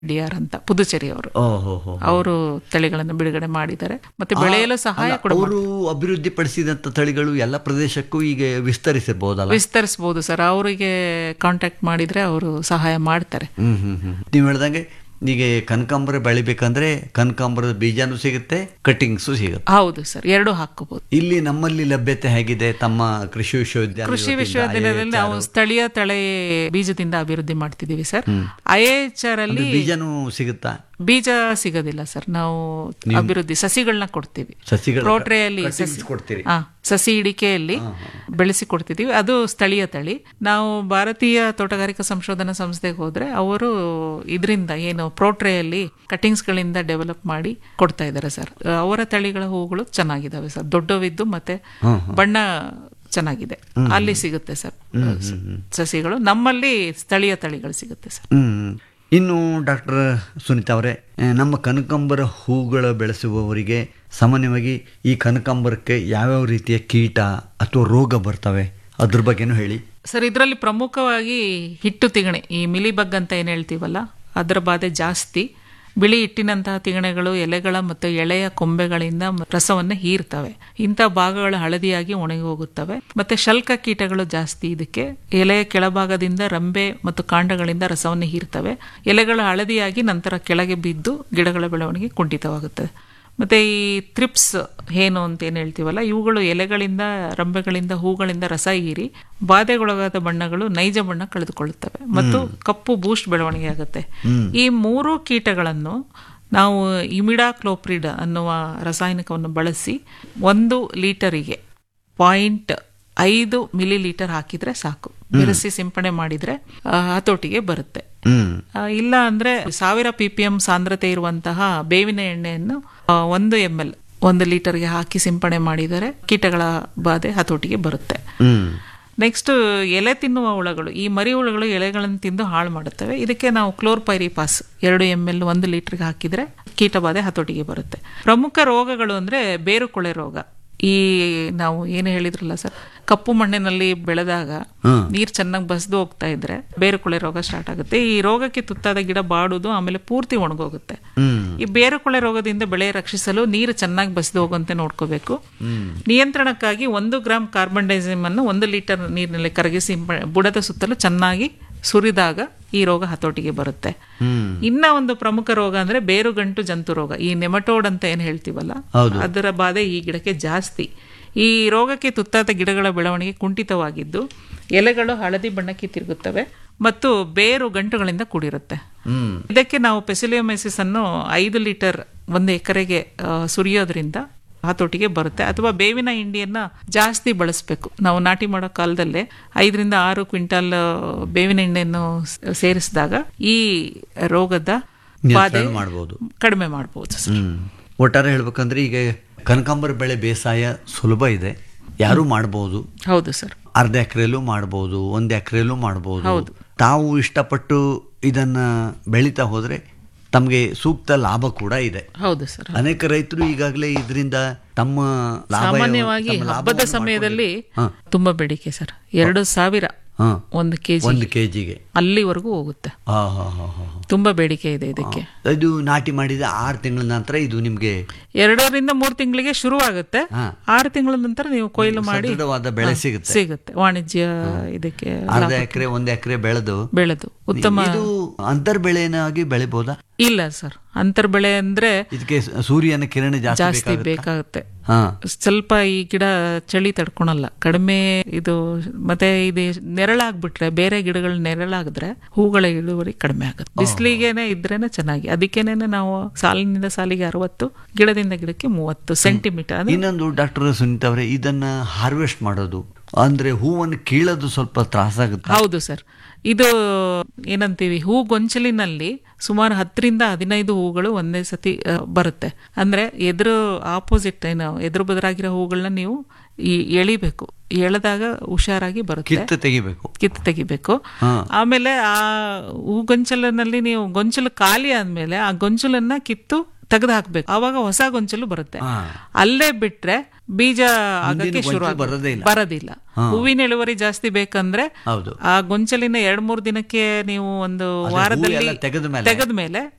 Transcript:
D R ಅಂತ ಪುದುಚೇರಿ ಅವರು ಓಹೋ ಹೋ ಅವರು ತಳಿಗಳನ್ನು ಬಿಡುಗಡೆ ಮಾಡಿದ್ದಾರೆ ಮತ್ತೆ ಬೆಳೆಯಲು ಸಹಾಯ ಕೂಡ ಅವರು ಅಭಿವೃದ್ಧಿ ಪಡಿಸಿದಂತ ತಳಿಗಳು ಎಲ್ಲ ಪ್ರದೇಶಕ್ಕೂ ಈಗ ವಿಸ್ತರಿಸಿರ್ಬೋದಲ್ಲ ವಿಸ್ತರಿಸಬಹುದು ಸರ್ ಅವರಿಗೆ ಕಾಂಟ್ಯಾಕ್ಟ್ ಮಾಡಿದ್ರೆ ಅವರು ಸಹಾಯ ಮಾಡ್ತಾರೆ ಹ್ಮ್ ಹ್ಮ್ ಹ್ಮ್ ನೀವು ಹೇಳ್ದಂಗೆ ಈಗ ಕನಕಾಂಬರ ಬೆಳಿಬೇಕಂದ್ರೆ ಕನಕಾಂಬರದ ಬೀಜನೂ ಸಿಗುತ್ತೆ ಕಟ್ಟಿಂಗ್ಸು ಸಿಗುತ್ತೆ ಹೌದು ಸರ್ ಎರಡು ಹಾಕಬಹುದು ಇಲ್ಲಿ ನಮ್ಮಲ್ಲಿ ಲಭ್ಯತೆ ಹೇಗಿದೆ ತಮ್ಮ ಕೃಷಿ ವಿಶ್ವವಿದ್ಯಾಲಯ ಕೃಷಿ ವಿಶ್ವವಿದ್ಯಾಲಯದಲ್ಲಿ ನಾವು ಸ್ಥಳೀಯ ತಳಿ ಬೀಜದಿಂದ ಅಭಿವೃದ್ಧಿ ಮಾಡ್ತಿದೀವಿ ಸರ್ ಐ ಎಚ್ ಆರ್ ಅಲ್ಲಿ ಬೀಜನೂ ಸಿಗುತ್ತಾ ಬೀಜ ಸಿಗೋದಿಲ್ಲ ಸರ್ ನಾವು ಅಭಿವೃದ್ಧಿ ಸಸಿಗಳನ್ನ ಕೊಡ್ತೀವಿ ಸಸಿಗಳ ಪ್ರೋಟ್ರೆಯಲ್ಲಿ cuttings ಸಸಿ ಕೊಡ್ತೀರಿ ಹಾ ಸಸಿ ಇಡಿಕೆಯಲ್ಲಿ ಬೆಳೆಸಿ ಕೊಡ್ತಿದ್ದೀವಿ ಅದು ಸ್ಥಳೀಯ ತಳಿ ನಾವು ಭಾರತೀಯ ತೋಟಗಾರಿಕಾ ಸಂಶೋಧನಾ ಸಂಸ್ಥೆಗೆ ಹೋದ್ರೆ ಅವರು ಇದರಿಂದ ಏನು ಪ್ರೋಟ್ರೆಯಲ್ಲಿ ಕಟಿಂಗ್ಸ್ ಗಳಿಂದ ಡೆವಲಪ್ ಮಾಡಿ ಕೊಡ್ತಾ ಇದ್ದಾರೆ ಸರ್ ಅವರ ತಳಿಗಳ ಹೂಗಳು ಚೆನ್ನಾಗಿದ್ದಾವೆ ಸರ್ ದೊಡ್ಡವಿದ್ದು ಮತ್ತೆ ಬಣ್ಣ ಚೆನ್ನಾಗಿದೆ ಅಲ್ಲಿ ಸಿಗುತ್ತೆ ಸರ್ ಸಸಿಗಳು ನಮ್ಮಲ್ಲಿ ಸ್ಥಳೀಯ ತಳಿಗಳು ಸಿಗುತ್ತೆ ಸರ್ ಹ್ಮ್ ಇನ್ನು ಡಾಕ್ಟರ್ ಸುನೀತಾ ಅವರೇ ಆ, ನಮ್ಮ ಕನಕಾಂಬರ ಹೂಗಳ ಬೆಳೆಸುವವರಿಗೆ ಸಾಮಾನ್ಯವಾಗಿ ಈ ಕನಕಾಂಬರಕ್ಕೆ ಯಾವ್ಯಾವ ರೀತಿಯ ಕೀಟ ಅಥವಾ ರೋಗ ಬರ್ತವೆ ಅದ್ರ ಬಗ್ಗೆನೂ ಹೇಳಿ ಸರ್ ಇದರಲ್ಲಿ ಪ್ರಮುಖವಾಗಿ ಹಿಟ್ಟು ತಿಗಣೆ ಈ ಮಿಲಿಬಗ್ ಅಂತ ಏನು ಹೇಳ್ತೀವಲ್ಲ ಅದರ ಬಾಧೆ ಜಾಸ್ತಿ ಬಿಳಿ ಹಿಟ್ಟಿನಂತಹ ತಿಗಣೆಗಳು ಎಲೆಗಳ ಮತ್ತು ಎಳೆಯ ಕೊಂಬೆಗಳಿಂದ ಮ- ರಸವನ್ನು ಹೀರ್ತವೆ ಇಂಥ ಭಾಗಗಳು ಹಳದಿಯಾಗಿ ಒಣಗಿ ಹೋಗುತ್ತವೆ ಮತ್ತೆ ಶಲ್ಕ ಕೀಟಗಳು ಜಾಸ್ತಿ ಇದಕ್ಕೆ ಎಲೆಯ ಕೆಳಭಾಗದಿಂದ ರಂಬೆ ಮತ್ತು ಕಾಂಡಗಳಿಂದ ರಸವನ್ನು ಹೀರ್ತವೆ ಎಲೆಗಳು ಹಳದಿಯಾಗಿ ನಂತರ ಕೆಳಗೆ ಬಿದ್ದು ಗಿಡಗಳ ಬೆಳವಣಿಗೆ ಕುಂಠಿತವಾಗುತ್ತದೆ ಮತ್ತೆ ಈ ಥ್ರಿಪ್ಸ್ ಏನು ಅಂತ ಏನು ಹೇಳ್ತೀವಲ್ಲ ಇವುಗಳು ಎಲೆಗಳಿಂದ ರಂಬೆಗಳಿಂದ ಹೂಗಳಿಂದ ರಸ ಹೀರಿ ಬಾಧೆಗೊಳಗಾದ ಬಣ್ಣಗಳು ನೈಜ ಬಣ್ಣ ಕಳೆದುಕೊಳ್ಳುತ್ತವೆ ಮತ್ತು ಕಪ್ಪು ಬೂಸ್ಟ್ ಬೆಳವಣಿಗೆ ಆಗುತ್ತೆ ಈ ಮೂರು ಕೀಟಗಳನ್ನು ನಾವು ಇಮಿಡಾಕ್ಲೋಪ್ರಿಡ್ ಅನ್ನುವ ರಾಸಾಯನಿಕವನ್ನು ಬಳಸಿ ಒಂದು ಲೀಟರಿಗೆ ಪಾಯಿಂಟ್ ಐದು ಮಿಲಿ ಲೀಟರ್ ಹಾಕಿದ್ರೆ ಸಾಕು ಬೆರೆಸಿ ಸಿಂಪಡಣೆ ಮಾಡಿದ್ರೆ ಆ, ಹತೋಟಿಗೆ ಬರುತ್ತೆ ಹ್ಮ್ ಆ, ಇಲ್ಲ ಅಂದ್ರೆ ಸಾವಿರ ಪಿ ಪಿ ಎಂ ಸಾಂದ್ರತೆ ಇರುವಂತಹ ಬೇವಿನ ಎಣ್ಣೆಯನ್ನು ಆ, ಒಂದು ಎಂ ಎಲ್ ಒಂದು ಲೀಟರ್ಗೆ ಹಾಕಿ ಸಿಂಪಡಣೆ ಮಾಡಿದರೆ ಕೀಟಗಳ ಬಾಧೆ ಹತೋಟಿಗೆ ಬರುತ್ತೆ ಹ್ಮ್ ನೆಕ್ಸ್ಟ್ ಎಲೆ ತಿನ್ನುವ ಹುಳಗಳು ಈ ಮರಿ ಹುಳುಗಳು ಎಲೆಗಳನ್ನು ತಿಂದು ಹಾಳು ಮಾಡುತ್ತವೆ ಇದಕ್ಕೆ ನಾವು ಕ್ಲೋರ್ಪೈರಿಪಾಸ್ ಎರಡು ಎಂ ಎಲ್ ಒಂದು ಲೀಟರ್ಗೆ ಹಾಕಿದ್ರೆ ಕೀಟಬಾಧೆ ಹತೋಟಿಗೆ ಬರುತ್ತೆ ಪ್ರಮುಖ ರೋಗಗಳು ಅಂದ್ರೆ ಬೇರುಕೊಳೆ ರೋಗ ಈ ನಾವು ಏನು ಹೇಳಿದ್ರಲ್ಲ ಸರ್ ಕಪ್ಪು ಮಣ್ಣಿನಲ್ಲಿ ಬೆಳೆದಾಗ ನೀರ್ ಚೆನ್ನಾಗಿ ಬಸ್ದು ಹೋಗ್ತಾ ಇದ್ರೆ ಬೇರುಕೊಳೆ ರೋಗ ಸ್ಟಾರ್ಟ್ ಆಗುತ್ತೆ ಈ ರೋಗಕ್ಕೆ ತುತ್ತಾದ ಗಿಡ ಬಾಡುದು ಆಮೇಲೆ ಪೂರ್ತಿ ಒಣಗೋಗುತ್ತೆ ಹ್ಮ್ ಈ ಬೇರುಕೊಳೆ ರೋಗದಿಂದ ಬೆಳೆ ರಕ್ಷಿಸಲು ನೀರು ಚೆನ್ನಾಗಿ ಬಸಿದು ಹೋಗುವಂತೆ ನೋಡ್ಕೋಬೇಕು ನಿಯಂತ್ರಣಕ್ಕಾಗಿ ಒಂದು ಗ್ರಾಂ ಕಾರ್ಬನ್ ಡೈಸಿಮ್ ಅನ್ನು ಒಂದು ಲೀಟರ್ ನೀರಿನಲ್ಲಿ ಕರಗಿಸಿ ಸಿಂಪ- ಬುಡದ ಸುತ್ತಲೂ ಚೆನ್ನಾಗಿ ಸುರಿದಾಗ ಈ ರೋಗ ಹತೋಟಿಗೆ ಬರುತ್ತೆ ಹ್ಮ್ ಇನ್ನ ಒಂದು ಪ್ರಮುಖ ರೋಗ ಅಂದ್ರೆ ಬೇರುಗಂಟು ಜಂತು ರೋಗ ಈ ನೆಮಟೋಡ್ ಅಂತ ಏನ್ ಹೇಳ್ತೀವಲ್ಲ ಹೌದು. ಅದರ ಬಾಧೆ ಈ ಗಿಡಕ್ಕೆ ಜಾಸ್ತಿ ಈ ರೋಗಕ್ಕೆ ತುತ್ತಾದ ಗಿಡಗಳ ಬೆಳವಣಿಗೆ ಕುಂಠಿತವಾಗಿದ್ದು ಎಲೆಗಳು ಹಳದಿ ಬಣ್ಣಕ್ಕೆ ತಿರುಗುತ್ತವೆ ಮತ್ತು ಬೇರು ಗಂಟುಗಳಿಂದ ಕೂಡಿರುತ್ತೆ ಹ್ಮ್ ಇದಕ್ಕೆ ನಾವು ಪೆಸಿಲಿಯೋಮೈಸಿಸ್ ಅನ್ನು ಐದು ಲೀಟರ್ ಒಂದು ಎಕರೆಗೆ ಆ, ಸುರಿಯೋದ್ರಿಂದ ಹತೋಟಿಗೆ ಬರುತ್ತೆ ಅಥವಾ ಬೇವಿನ ಹಿಂಡಿಯನ್ನ ಜಾಸ್ತಿ ಬಳಸಬೇಕು ನಾವು ನಾಟಿ ಮಾಡೋ ಕಾಲದಲ್ಲೇ ಐದರಿಂದ ಆರು ಕ್ವಿಂಟಲ್ ಆ, ಬೇವಿನ ಹಿಂಡಿಯನ್ನು ಸ- ಸೇರಿಸಿದಾಗ ಈ ರೋಗದ ಬಾಧೆ ನಿಯಂತ್ರಣ ಮಾಡ್ಬೋದು ಕಡಿಮೆ ಮಾಡಬಹುದು ಹ್ಮ್ ಒಟ್ಟಾರೆ ಹೇಳ್ಬೇಕಂದ್ರೆ ಈಗ ಕನಕಾಂಬರ ಬೆಳೆ ಬೇಸಾಯ ಸುಲಭ ಇದೆ ಯಾರು ಮಾಡಬಹುದು ಹೌದು ಸರ್ ಅರ್ಧ ಎಕರೆಲೂ ಮಾಡ್ಬೋದು ಒಂದು ಎಕರೆಲೂ ಮಾಡ್ಬೋದು ತಾವು ಇಷ್ಟಪಟ್ಟು ಇದನ್ನ ಬೆಳೀತಾ ಹೋದ್ರೆ ತಮಗೆ ಸೂಕ್ತ ಲಾಭ ಕೂಡ ಇದೆ ಹೌದು ಸರ್ ಅನೇಕ ರೈತರು ಈಗಾಗಲೇ ಇದರಿಂದ ತಮ್ಮ ಲಾಭ ಸಾಮಾನ್ಯವಾಗಿ ತಮ್ಮ ಲಾಭವನ್ನು ಹಬ್ಬದ ಸಮಯದಲ್ಲಿ ಹಾ. ತುಂಬಾ ಬೇಡಿಕೆ ಸರ್ ಎರಡು ಸಾವಿರ ಹಾ ಒಂದು ಕೆಜಿ ಒಂದು ಕೆಜಿಗೆ ಅಲ್ಲಿವರೆಗೂ ಹೋಗುತ್ತೆ ಹಾ ಹಾ ಹಾ ಹಾ ತುಂಬಾ ಬೇಡಿಕೆ ಇದೆ ಇದಕ್ಕೆ ಇದು ನಾಟಿ ಮಾಡಿದ ಆರು ತಿಂಗಳ ನಂತರ ಇದು ನಿಮ್ಗೆ ಎರಡರಿಂದ ಮೂರು ತಿಂಗಳಿಗೆ ಶುರು ಆಗುತ್ತೆ ಹಾ. ಆರು ತಿಂಗಳ ನಂತರ ನೀವು ಕೊಯ್ಲು ಮಾಡಿ ಸದೃಢವಾದ ಬೆಳೆ ಸಿಗುತ್ತೆ ಸಿಗುತ್ತೆ ವಾಣಿಜ್ಯ ಇದಕ್ಕೆ ಅರ್ಧ ಎಕರೆ ಒಂದು ಎಕರೆ ಬೆಳೆದು ಬೆಳೆದು ಉತ್ತಮ ಇದು ಅಂತರ್ ಬೆಳೆನಾಗಿ ಬೆಳಿಬೋದಾ ಇಲ್ಲ ಸರ್ ಅಂತರ್ ಬೆಳೆ ಅಂದ್ರೆ ಇದಕ್ಕೆ ಸೂರ್ಯನ ಕಿರಣ ಜಾಸ್ತಿ ಜಾಸ್ತಿ ಬೇಕಾಗುತ್ತಾ? ಬೇಕಾಗುತ್ತೆ ಹಾ ಸ್ವಲ್ಪ ಈ ಗಿಡ ಚಳಿ ತಡ್ಕೊಳಲ್ಲ ಕಡಿಮೆ ಇದು ಮತ್ತೆ ಇದು ನೆರಳಾಗ್ಬಿಟ್ರೆ ಬೇರೆ ಗಿಡಗಳು ನೆರಳಾಗಿದ್ರೆ ಹೂಗಳ ಇಳುವರಿ ಕಡಿಮೆ ಆಗುತ್ತೆ ಬಿಸಿಲಿಗೆನೆ ಇದ್ರೇನೆ ಚೆನ್ನಾಗಿ ಅದಕ್ಕೇನೆ ನಾವು ಸಾಲಿನಿಂದ ಸಾಲಿಗೆ ಅರವತ್ತು ಗಿಡದಿಂದ ಗಿಡಕ್ಕೆ ಮೂವತ್ತು ಸೆಂಟಿಮೀಟರ್ ಅಂದ್ರೆ ಇನ್ನೊಂದು ಡಾಕ್ಟರ್ ಸುನೀತಾ ಅವರೇ ಇದನ್ನ ಹಾರ್ವೆಸ್ಟ್ ಮಾಡೋದು ಅಂದ್ರೆ ಹೂವನ್ನು ಕೀಳೋದು ಸ್ವಲ್ಪ ತ್ರಾಸಾಗುತ್ತೆ ಹೌದು ಸರ್ ಇದು ಏನಂತೀವಿ ಹೂ ಗೊಂಚಲಿನಲ್ಲಿ ಸುಮಾರು ಹತ್ತರಿಂದ ಹದಿನೈದು ಹೂಗಳು ಒಂದೇ ಸತಿ ಆ, ಬರುತ್ತೆ ಅಂದ್ರೆ ಎದುರು ಆಪೋಸಿಟ್ ಏನು ಎದುರು ಬದರಾಗಿರೋ ಹೂಗಳನ್ನ ನೀವು ಈ ಎಳಿಬೇಕು ಎಳೆದಾಗ ಹುಷಾರಾಗಿ ಬರುತ್ತೆ ಕಿತ್ತು ತೆಗಿಬೇಕು ಕಿತ್ತು ತೆಗಿಬೇಕು ಹಾ. ಆಮೇಲೆ ಆ ಹೂ ಗೊಂಚಲಿನಲ್ಲಿ ನೀವು ಗೊಂಚಲು ಖಾಲಿ ಆದ್ಮೇಲೆ ಆ ಗೊಂಚಲನ್ನ ಕಿತ್ತು ತೆಗೆದು ಹಾಕ್ಬೇಕು ಆವಾಗ ಹೊಸ ಗೊಂಚಲು ಬರುತ್ತೆ ಹಾ. ಅಲ್ಲೇ ಬಿಟ್ರೆ ಬೀಜ ಆಗಕ್ಕೆ ಗೊಂಚಲು ಶುರು ಆಗುತ್ತೆ. ಬರೋದೇ ಇಲ್ಲ. ಬರೋದಿಲ್ಲ ಹೂವಿನ ಇಳುವರಿ ಜಾಸ್ತಿ ಬೇಕಂದ್ರೆ ಹೌದು ಆ ಗೊಂಚಲಿನ ಎರಡ್ ಮೂರ್ ದಿನಕ್ಕೆ ನೀವು ಒಂದು ಅದೇ ಹೂ ವಾರದಲ್ಲಿ ಎಲ್ಲ ತೆಗೆದ ಮೇಲೆ ತೆಗೆದ ಮೇಲೆ